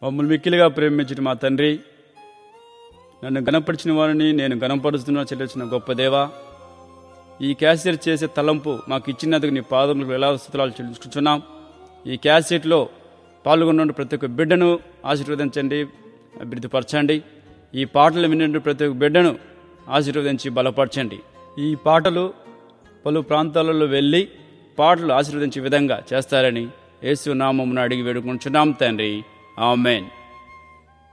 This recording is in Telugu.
మమ్మల్ని మిక్కిలిగా ప్రేమించిన మా తండ్రి నన్ను గణపరిచిన వారిని నేను గణపరుస్తున్నా చెల్లించిన గొప్ప దేవా ఈ క్యాసెట్ చేసే తలంపు మాకు ఇచ్చినందుకు నీ పాదములకు ఎలా స్థుతులు చెల్లించుకుంటున్నాం ఈ క్యాసెట్లో పాల్గొన్న ప్రతి ఒక్క బిడ్డను ఆశీర్వదించండి అభివృద్ధిపరచండి ఈ పాటలు విన్న ప్రతి ఒక్క బిడ్డను ఆశీర్వదించి బలపరచండి ఈ పాటలు పలు ప్రాంతాలలో వెళ్ళి పాటలు ఆశీర్వదించే విధంగా చేస్తారని యేసు నామమును అడిగి వేడుకుంటున్నాం తండ్రి ఆమెన్